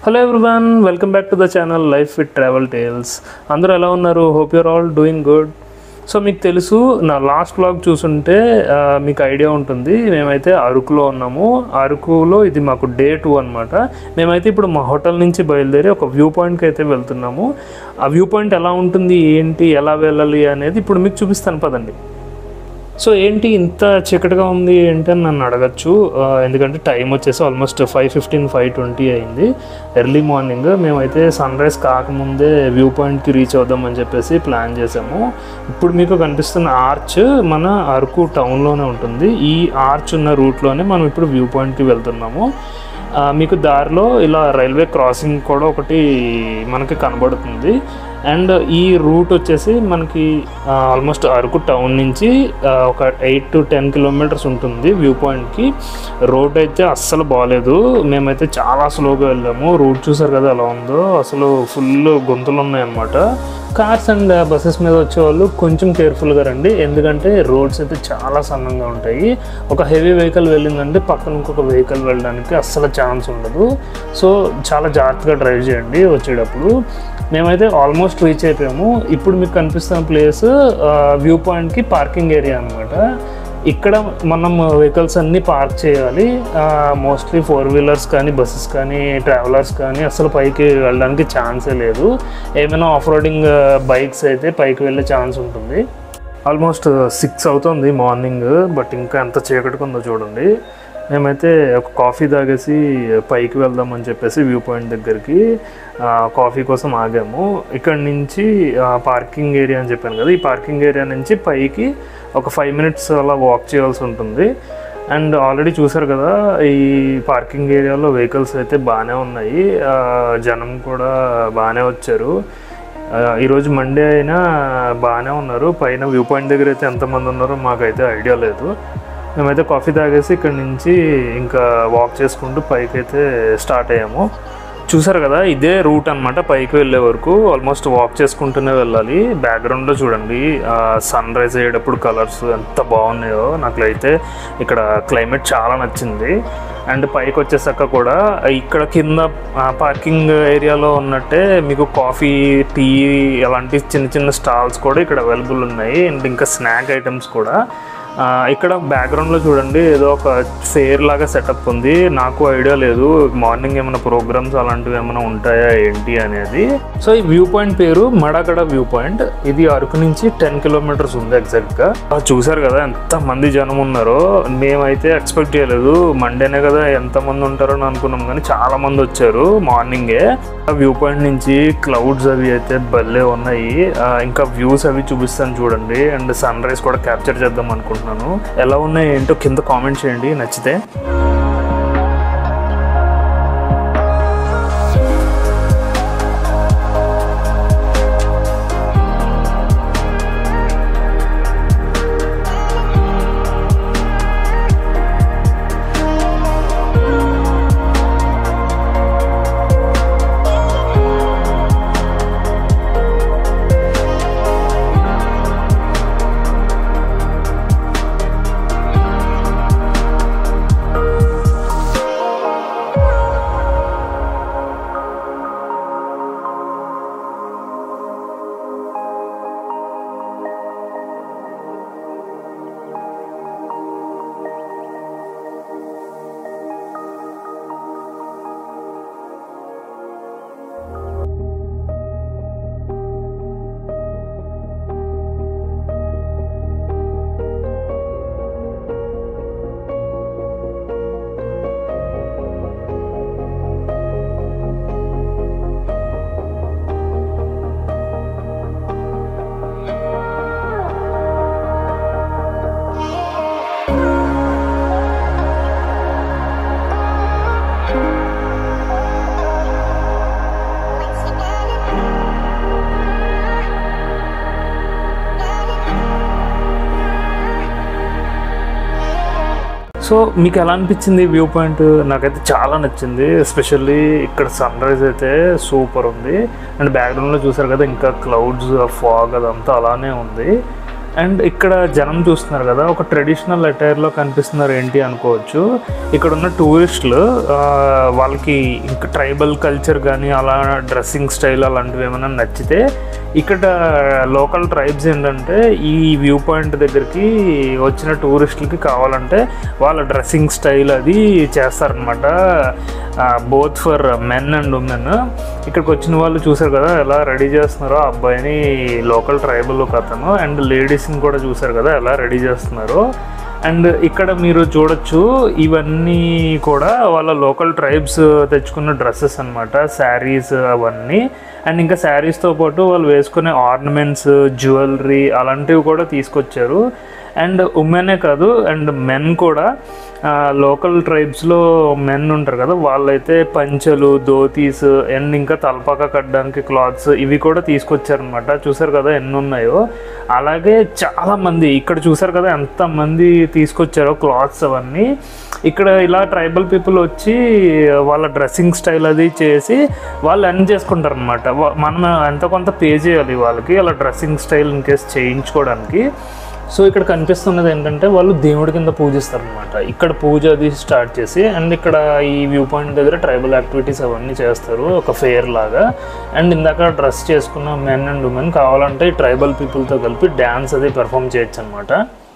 hello everyone welcome back to the channel life with travel tales అందరూ ఎలా ఉన్నారు hope you're all doing good so మీకు తెలుసు నా లాస్ట్ బ్లాగ్ చూసుంటే ఆ, మీకు ఐడియా ఉంటుంది మేమైతే అరకులో ఉన్నాము అరకులో ఇది మాకు డే టూ అనమాట మేమైతే ఇప్పుడు మా హోటల్ నుంచి బయలుదేరి ఒక వ్యూ పాయింట్కి అయితే వెళ్తున్నాము ఆ వ్యూ పాయింట్ ఎలా ఉంటుంది ఏంటి ఎలా వెళ్ళాలి అనేది ఇప్పుడు మీకు చూపిస్తాను పదండి సో ఏంటి ఇంత చీకటిగా ఉంది ఏంటి అని నన్ను అడగచ్చు ఆ, ఎందుకంటే టైం వచ్చేసి almost five fifteen five twenty అయింది ఎర్లీ మార్నింగ్ మేమైతే సన్ రైజ్ కాకముందే వ్యూ పాయింట్కి రీచ్ అవుదామని చెప్పేసి ప్లాన్ చేసాము ఇప్పుడు మీకు కనిపిస్తున్న ఆర్చ్ మన అరకు టౌన్లోనే ఉంటుంది ఈ ఆర్చ్ ఉన్న రూట్లోనే మనం ఇప్పుడు వ్యూ పాయింట్కి వెళ్తున్నాము ఆ, మీకు దారిలో ఇలా రైల్వే క్రాసింగ్ కూడా ఒకటి మనకి కనబడుతుంది అండ్ ఈ రూట్ వచ్చేసి మనకి ఆల్మోస్ట్ అరకు టౌన్ నుంచి ఆ, ఒక ఎయిట్ టు టెన్ కిలోమీటర్స్ ఉంటుంది వ్యూ పాయింట్కి రోడ్ అయితే అస్సలు బాగాలేదు మేమైతే చాలా స్లోగా వెళ్ళాము రూట్ చూసారు కదా ఎలా ఉందో అసలు ఫుల్ గొంతులు ఉన్నాయన్నమాట కార్స్ అండ్ బస్సెస్ మీద వచ్చే వాళ్ళు కొంచెం కేర్ఫుల్గా రండి ఎందుకంటే రోడ్స్ అయితే చాలా సన్నంగా ఉంటాయి ఒక హెవీ వెహికల్ వెళ్ళిందంటే పక్కన ఇంకొక వెహికల్ వెళ్ళడానికి అస్సలు ఛాన్స్ ఉండదు సో చాలా జాగ్రత్తగా డ్రైవ్ చేయండి వచ్చేటప్పుడు మేమైతే ఆల్మోస్ట్ రీచ్ అయిపోయాము ఇప్పుడు మీకు కనిపిస్తున్న ప్లేస్ వ్యూ పాయింట్కి పార్కింగ్ ఏరియా అనమాట ఇక్కడ మనం వెహికల్స్ అన్నీ పార్క్ చేయాలి మోస్ట్లీ ఫోర్ వీలర్స్ కానీ బస్సెస్ కానీ ట్రావెలర్స్ కానీ అసలు పైకి వెళ్ళడానికి ఛాన్సే లేదు ఏమైనా ఆఫ్ రోడింగ్ బైక్స్ అయితే పైకి వెళ్ళే ఛాన్స్ ఉంటుంది ఆల్మోస్ట్ సిక్స్ అవుతుంది మార్నింగ్ బట్ ఇంకా ఎంత చీకటిగా ఉందో చూడండి మేమైతే ఒక కాఫీ తాగేసి పైకి వెళ్దామని చెప్పేసి వ్యూ పాయింట్ దగ్గరికి ఆ, కాఫీ కోసం ఆగాము ఇక్కడ నుంచి పార్కింగ్ ఏరియా అని చెప్పాను కదా ఈ పార్కింగ్ ఏరియా నుంచి పైకి ఒక ఫైవ్ మినిట్స్ అలా వాక్ చేయాల్సి ఉంటుంది అండ్ ఆల్రెడీ చూసారు కదా ఈ పార్కింగ్ ఏరియాలో వెహికల్స్ అయితే బాగానే ఉన్నాయి ఆ, జనం కూడా బాగానే వచ్చారు ఆ, ఈరోజు మండే అయినా బాగానే ఉన్నారు పైన వ్యూ పాయింట్ దగ్గర అయితే ఎంతమంది ఉన్నారో మాకైతే ఐడియా లేదు మేమైతే కాఫీ తాగేసి ఇక్కడ నుంచి ఇంకా వాక్ చేసుకుంటూ పైకి అయితే స్టార్ట్ అయ్యాము చూసారు కదా ఇదే రూట్ అన్నమాట పైకి వెళ్ళే వరకు ఆల్మోస్ట్ వాక్ చేసుకుంటూనే వెళ్ళాలి బ్యాక్గ్రౌండ్లో చూడండి సన్ రైజ్ అయ్యేటప్పుడు కలర్స్ ఎంత బాగున్నాయో నాకైతే ఇక్కడ క్లైమేట్ చాలా నచ్చింది అండ్ పైకి వచ్చేసాక కూడా ఇక్కడ కింద పార్కింగ్ ఏరియాలో ఉన్నట్టే మీకు కాఫీ టీ అలాంటి చిన్న చిన్న స్టాల్స్ కూడా ఇక్కడ అవైలబుల్ ఉన్నాయి అండ్ ఇంకా స్నాక్ ఐటమ్స్ కూడా ఆ, ఇక్కడ బ్యాక్గ్రౌండ్లో చూడండి ఏదో ఒక ఫేర్ లాగా సెటప్ ఉంది నాకు ఐడియా లేదు మార్నింగ్ ఏమైనా ప్రోగ్రామ్స్ అలాంటివి ఏమైనా ఉంటాయా ఏంటి అనేది సో ఈ వ్యూ పాయింట్ పేరు మడగడ వ్యూ పాయింట్ ఇది అరకు నుంచి టెన్ కిలోమీటర్స్ ఉంది ఎగ్జాక్ట్గా చూసారు కదా ఎంత మంది జనం ఉన్నారో మేమైతే ఎక్స్పెక్ట్ చేయలేదు మండేనే కదా ఎంత మంది ఉంటారో అని అనుకున్నాం కానీ చాలా మంది వచ్చారు మార్నింగే ఆ వ్యూ పాయింట్ నుంచి క్లౌడ్స్ అవి అయితే భలే ఉన్నాయి ఆ, ఇంకా వ్యూస్ అవి చూపిస్తాను చూడండి అండ్ సన్ రైజ్ కూడా క్యాప్చర్ చేద్దాం అనుకుంటున్నాను ఎలా ఉన్నాయి ఏంటో కింద కామెంట్ చేయండి నచ్చితే సో మీకు ఎలా అనిపించింది వ్యూ పాయింట్ నాకైతే చాలా నచ్చింది ఎస్పెషల్లీ ఇక్కడ సన్ రైజ్ అయితే సూపర్ ఉంది అండ్ బ్యాక్గ్రౌండ్లో చూసారు కదా ఇంకా క్లౌడ్స్ ఫాగ్ అదంతా అలానే ఉంది అండ్ ఇక్కడ జనం చూస్తున్నారు కదా ఒక ట్రెడిషనల్ అటైర్లో కనిపిస్తున్నారు ఏంటి అనుకోవచ్చు ఇక్కడ ఉన్న టూరిస్టులు ఆ, వాళ్ళకి ఇంకా ట్రైబల్ కల్చర్ కానీ అలా డ్రెస్సింగ్ స్టైల్ అలాంటివి ఏమైనా నచ్చితే ఇక్కడ లోకల్ ట్రైబ్స్ ఏంటంటే ఈ వ్యూ పాయింట్ దగ్గరికి వచ్చిన టూరిస్టులకి కావాలంటే వాళ్ళ డ్రెస్సింగ్ స్టైల్ అది చేస్తారనమాట both for men and women ఇక్కడికి వచ్చిన వాళ్ళు చూసారు కదా ఎలా రెడీ చేస్తున్నారో ఆ అబ్బాయిని లోకల్ ట్రైబల్ ఒక అతను అండ్ లేడీస్ని కూడా చూసారు కదా ఎలా రెడీ చేస్తున్నారో అండ్ ఇక్కడ మీరు చూడొచ్చు ఇవన్నీ కూడా వాళ్ళ లోకల్ ట్రైబ్స్ తెచ్చుకున్న డ్రెస్సెస్ అనమాట శారీస్ అవన్నీ అండ్ ఇంకా శారీస్తో పాటు వాళ్ళు వేసుకునే ఆర్నమెంట్స్ జ్యువెలరీ అలాంటివి కూడా తీసుకొచ్చారు అండ్ ఉమెనే కాదు అండ్ మెన్ కూడా లోకల్ ట్రైబ్స్లో మెన్ ఉంటారు కదా వాళ్ళైతే పంచెలు ధోతీస్ అండ్ ఇంకా తలపాక కట్టడానికి క్లాత్స్ ఇవి కూడా తీసుకొచ్చారనమాట చూసారు కదా ఎన్ని ఉన్నాయో అలాగే చాలా మంది ఇక్కడ చూసారు కదా ఎంత మంది తీసుకొచ్చారో క్లాత్స్ అవన్నీ ఇక్కడ ఇలా ట్రైబల్ పీపుల్ వచ్చి వాళ్ళ డ్రెస్సింగ్ స్టైల్ అది చేసి వాళ్ళు ఎర్న్ చేసుకుంటారు అనమాట మనం ఎంత కొంత పే చేయాలి వాళ్ళకి అలా డ్రెస్సింగ్ స్టైల్ ఇన్ కేస్ చేయించుకోవడానికి సో ఇక్కడ కనిపిస్తున్నది ఏంటంటే వాళ్ళు దేవుడి కింద పూజిస్తారు అనమాట ఇక్కడ పూజ అది స్టార్ట్ చేసి అండ్ ఇక్కడ ఈ వ్యూ పాయింట్ దగ్గర ట్రైబల్ యాక్టివిటీస్ అవన్నీ చేస్తారు ఒక ఫేర్ లాగా అండ్ ఇందాక డ్రెస్ చేసుకున్న మెన్ అండ్ ఉమెన్ కావాలంటే ఈ ట్రైబల్ పీపుల్తో కలిపి డ్యాన్స్ అది పెర్ఫామ్ చేయొచ్చు అనమాట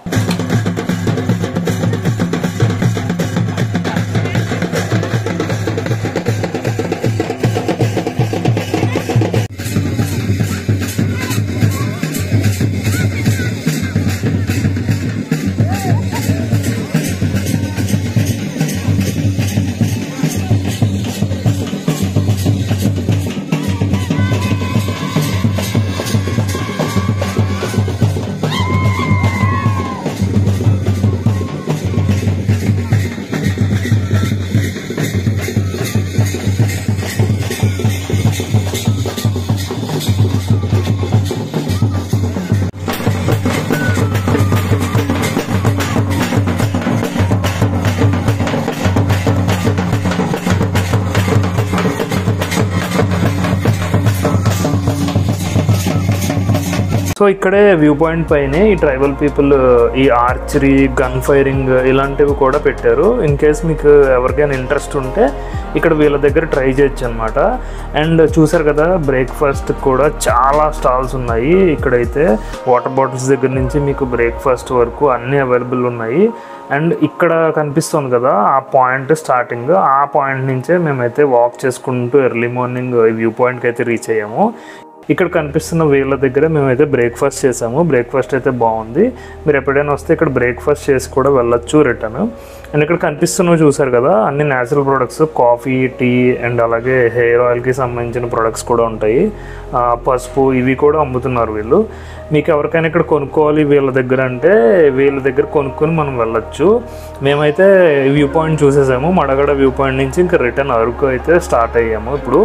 సో ఇక్కడే వ్యూ పాయింట్ పైనే ఈ ట్రైబల్ పీపుల్ ఈ ఆర్చరీ గన్ ఫైరింగ్ ఇలాంటివి కూడా పెట్టారు ఇన్ కేస్ మీకు ఎవరికైనా ఇంట్రెస్ట్ ఉంటే ఇక్కడ వీళ్ళ దగ్గర ట్రై చేయొచ్చు అనమాట అండ్ చూసారు కదా బ్రేక్ఫాస్ట్ కూడా చాలా స్టాల్స్ ఉన్నాయి ఇక్కడైతే వాటర్ బాటిల్స్ దగ్గర నుంచి మీకు బ్రేక్ఫాస్ట్ వరకు అన్నీ అవైలబుల్ ఉన్నాయి అండ్ ఇక్కడ కనిపిస్తుంది కదా ఆ పాయింట్ స్టార్టింగ్ ఆ పాయింట్ నుంచే మేమైతే వాక్ చేసుకుంటూ ఎర్లీ మార్నింగ్ వ్యూ పాయింట్కి అయితే రీచ్ అయ్యాము ఇక్కడ కనిపిస్తున్న వీళ్ళ దగ్గర మేమైతే బ్రేక్ఫాస్ట్ చేసాము బ్రేక్ఫాస్ట్ అయితే బాగుంది మీరు ఎప్పుడైనా వస్తే ఇక్కడ బ్రేక్ఫాస్ట్ చేసి కూడా వెళ్ళొచ్చు రిటర్న్ అండ్ ఇక్కడ కనిపిస్తున్నవి చూసారు కదా అన్ని natural products coffee tea and అలాగే హెయిర్ ఆయిల్కి సంబంధించిన ప్రొడక్ట్స్ కూడా ఉంటాయి ఆ, పసుపు ఇవి కూడా అమ్ముతున్నారు వీళ్ళు మీకు ఎవరికైనా ఇక్కడ కొనుక్కోవాలి వీళ్ళ దగ్గర అంటే వీళ్ళ దగ్గర కొనుక్కొని మనం వెళ్ళొచ్చు మేమైతే వ్యూ పాయింట్ చూసేసాము మడగడ వ్యూ పాయింట్ నుంచి ఇంకా రిటర్న్ అరకు అయితే స్టార్ట్ అయ్యాము ఇప్పుడు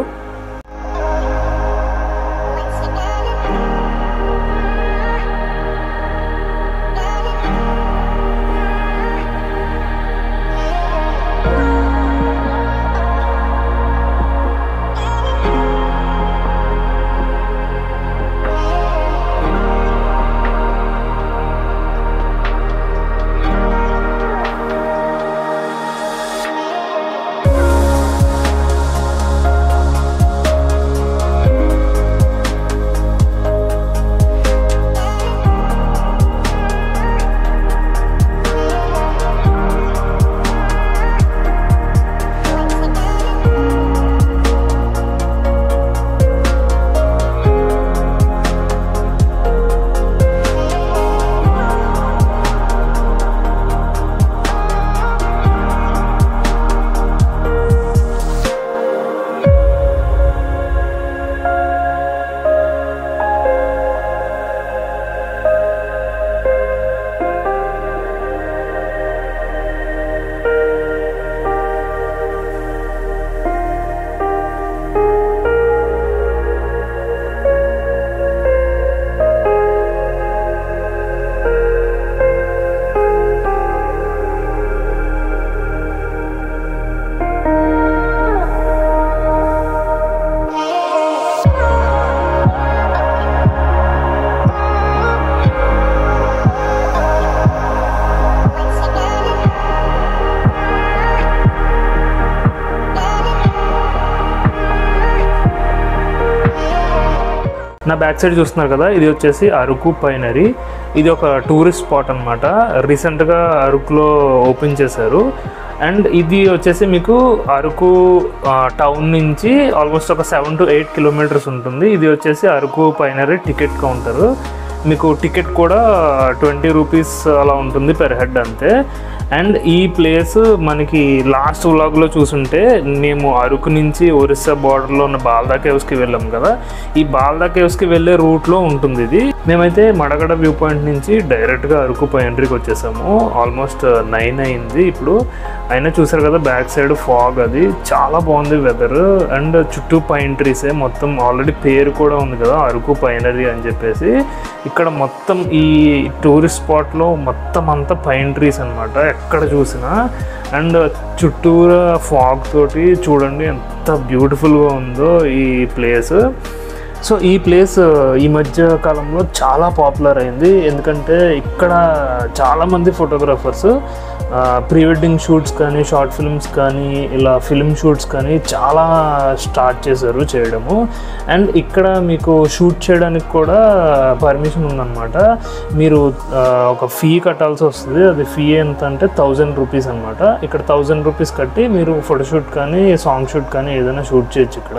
నా బ్యాక్ సైడ్ చూస్తున్నారు కదా ఇది వచ్చేసి అరకు పైనరీ ఇది ఒక టూరిస్ట్ స్పాట్ అనమాట రీసెంట్గా అరకులో ఓపెన్ చేశారు అండ్ ఇది వచ్చేసి మీకు అరకు టౌన్ నుంచి ఆల్మోస్ట్ ఒక సెవెన్ టు ఎయిట్ కిలోమీటర్స్ ఉంటుంది ఇది వచ్చేసి అరకు పైనరీ టికెట్ కౌంటర్ మీకు టికెట్ కూడా ట్వంటీ రూపీస్ అలా ఉంటుంది పెర్ హెడ్ అంతే అండ్ ఈ ప్లేస్ మనకి లాస్ట్ వ్లాగ్లో చూసుంటే మేము అరకు నుంచి ఒరిస్సా బార్డర్లో ఉన్న బాల్దా కేవ్స్కి వెళ్ళాం కదా ఈ బాల్దా కేవ్స్కి వెళ్ళే రూట్లో ఉంటుంది ఇది మేమైతే మడగడ వ్యూ పాయింట్ నుంచి డైరెక్ట్గా అరకు పైనరీకి వచ్చేసాము ఆల్మోస్ట్ నైన్ అయింది ఇప్పుడు అయినా చూసారు కదా బ్యాక్ సైడ్ ఫాగ్ అది చాలా బాగుంది వెదర్ అండ్ చుట్టూ పైన్ ట్రీసే మొత్తం ఆల్రెడీ పేరు కూడా ఉంది కదా అరకు పైనరీ అని చెప్పేసి ఇక్కడ మొత్తం ఈ టూరిస్ట్ స్పాట్లో మొత్తం అంతా పైన్ ట్రీస్ అనమాట ఎక్కడ చూసినా అండ్ చుట్టూరా ఫాగ్ తోటి చూడండి ఎంత బ్యూటిఫుల్గా ఉందో ఈ ప్లేస్ సో ఈ ప్లేస్ ఈ మధ్య కాలంలో చాలా పాపులర్ అయింది ఎందుకంటే ఇక్కడ చాలామంది ఫోటోగ్రాఫర్స్ ప్రీ వెడ్డింగ్ షూట్స్ కానీ షార్ట్ ఫిల్మ్స్ కానీ ఇలా ఫిల్మ్ షూట్స్ కానీ చాలా స్టార్ట్ చేశారు చేయడము అండ్ ఇక్కడ మీకు షూట్ చేయడానికి కూడా పర్మిషన్ ఉందన్నమాట మీరు ఆ, ఒక ఫీ కట్టాల్సి వస్తుంది అది ఫీ ఎంత అంటే థౌజండ్ రూపీస్ అనమాట ఇక్కడ థౌజండ్ రూపీస్ కట్టి మీరు ఫోటోషూట్ కానీ సాంగ్ షూట్ కానీ ఏదైనా షూట్ చేయొచ్చు ఇక్కడ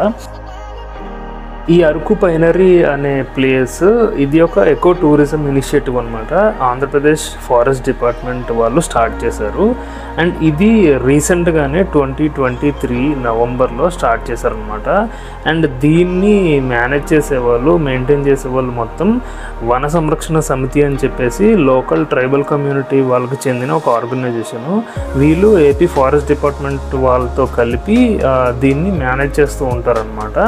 ఈ అరకు పైనరీ అనే ప్లేస్ ఇది ఒక ఎకో టూరిజం ఇనిషియేటివ్ అనమాట ఆంధ్రప్రదేశ్ ఫారెస్ట్ డిపార్ట్మెంట్ వాళ్ళు స్టార్ట్ చేశారు అండ్ ఇది రీసెంట్గానే ట్వంటీ ట్వంటీ త్రీ నవంబర్లో స్టార్ట్ చేశారనమాట అండ్ దీన్ని మేనేజ్ చేసేవాళ్ళు మెయింటైన్ చేసేవాళ్ళు మొత్తం వన సంరక్షణ సమితి అని చెప్పేసి లోకల్ ట్రైబల్ కమ్యూనిటీ వాళ్ళకి చెందిన ఒక ఆర్గనైజేషను వీళ్ళు ఏపీ ఫారెస్ట్ డిపార్ట్మెంట్ వాళ్ళతో కలిపి ఆ, దీన్ని మేనేజ్ చేస్తూ ఉంటారనమాట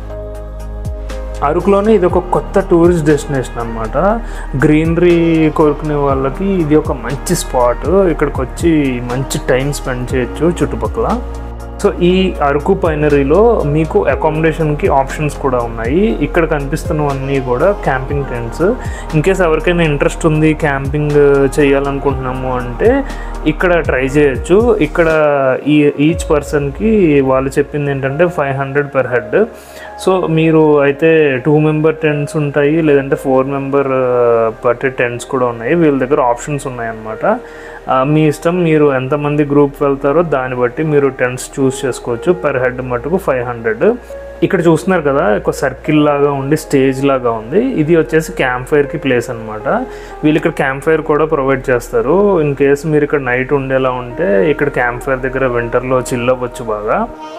అరకులోనే ఇది ఒక కొత్త టూరిస్ట్ డెస్టినేషన్ అనమాట గ్రీనరీ కోరుకునే వాళ్ళకి ఇది ఒక మంచి స్పాట్ ఇక్కడికి వచ్చి మంచి టైం స్పెండ్ చేయొచ్చు చుట్టుపక్కల సో ఈ అరకు పైనరీలో మీకు అకామిడేషన్కి ఆప్షన్స్ కూడా ఉన్నాయి ఇక్కడ కనిపిస్తున్నవన్నీ కూడా క్యాంపింగ్ టెంట్స్ ఇన్ కేస్ ఎవరికైనా ఇంట్రెస్ట్ ఉంది క్యాంపింగ్ చేయాలనుకుంటున్నాము అంటే ఇక్కడ ట్రై చేయొచ్చు ఇక్కడ ఈ ఈచ్ పర్సన్కి వాళ్ళు చెప్పింది ఏంటంటే five hundred per head so మీరు అయితే టూ మెంబర్ టెంట్స్ ఉంటాయి లేదంటే ఫోర్ మెంబర్ పట్టే టెంట్స్ కూడా ఉన్నాయి వీళ్ళ దగ్గర ఆప్షన్స్ ఉన్నాయన్నమాట ఆ, మీ ఇష్టం మీరు ఎంతమంది గ్రూప్ వెళ్తారో దాన్ని బట్టి మీరు టెంట్స్ చూస్ చేసుకోవచ్చు పర్ హెడ్ మటుకు ఫైవ్ హండ్రెడ్ ఇక్కడ చూస్తున్నారు కదా ఒక సర్కిల్ లాగా ఉండి స్టేజ్ లాగా ఉంది ఇది వచ్చేసి క్యాంప్ ఫైర్కి ప్లేస్ అనమాట వీళ్ళు ఇక్కడ క్యాంప్ ఫైర్ కూడా ప్రొవైడ్ చేస్తారు ఇన్ కేస్ మీరు ఇక్కడ నైట్ ఉండేలా ఉంటే ఇక్కడ క్యాంప్ ఫైర్ దగ్గర వింటర్లో చిల్ అవ్వచ్చు బాగా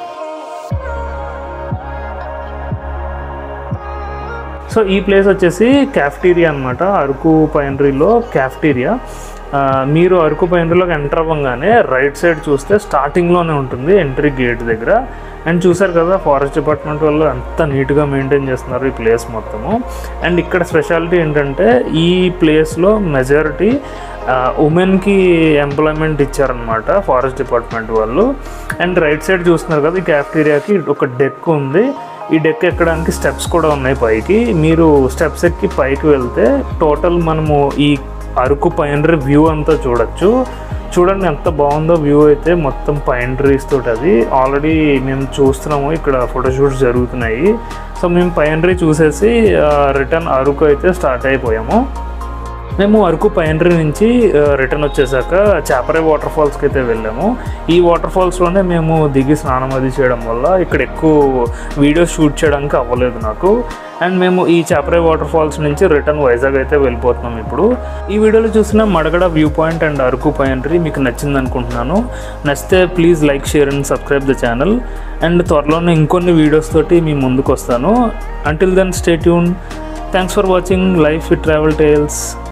సో ఈ ప్లేస్ వచ్చేసి క్యాఫ్టీరియా అనమాట అరకు పైనరీలో క్యాఫ్టీరియా ఆ, మీరు అరకు పైనరీలోకి ఎంటర్ అవ్వగానే రైట్ సైడ్ చూస్తే స్టార్టింగ్లోనే ఉంటుంది ఎంట్రీ గేట్ దగ్గర అండ్ చూసారు కదా ఫారెస్ట్ డిపార్ట్మెంట్ వాళ్ళు ఎంత నీట్గా మెయింటైన్ చేస్తున్నారు ఈ ప్లేస్ మొత్తము అండ్ ఇక్కడ స్పెషాలిటీ ఏంటంటే ఈ ప్లేస్లో మెజారిటీ ఉమెన్కి ఎంప్లాయ్మెంట్ ఇచ్చారనమాట ఫారెస్ట్ డిపార్ట్మెంట్ వాళ్ళు అండ్ రైట్ సైడ్ చూస్తున్నారు కదా ఈ క్యాఫ్టీరియాకి ఒక డెక్ ఉంది ఈ డెక్ ఎక్కడానికి స్టెప్స్ కూడా ఉన్నాయి పైకి మీరు స్టెప్స్ ఎక్కి పైకి వెళ్తే టోటల్ మనము ఈ అరకు పైన వ్యూ అంతా చూడొచ్చు చూడండి ఎంత బాగుందో వ్యూ అయితే మొత్తం పైన్ ట్రీస్ తోటి అది ఆల్రెడీ మేము చూస్తున్నాము ఇక్కడ ఫోటోషూట్స్ జరుగుతున్నాయి సో మేము పైన్ ట్రీ చూసేసి రిటర్న్ అరకు అయితే స్టార్ట్ అయిపోయాము మేము అరకు పైనరీ నుంచి రిటర్న్ వచ్చేసాక చాపరే వాటర్ ఫాల్స్కి అయితే వెళ్ళాము ఈ వాటర్ ఫాల్స్లోనే మేము దిగి స్నానం అది చేయడం వల్ల ఇక్కడ ఎక్కువ వీడియోస్ షూట్ చేయడానికి అవ్వలేదు నాకు అండ్ మేము ఈ చాపరే వాటర్ ఫాల్స్ నుంచి రిటర్న్ వైజాగ్ అయితే వెళ్ళిపోతున్నాం ఇప్పుడు ఈ వీడియోలో చూసిన Madagada view point and Araku pinery మీకు నచ్చింది అనుకుంటున్నాను నచ్చితే please like share and subscribe the channel and త్వరలోనే ఇంకొన్ని వీడియోస్ తోటి మీ ముందుకు వస్తాను until then stay tune thanks for watching life with travel tiles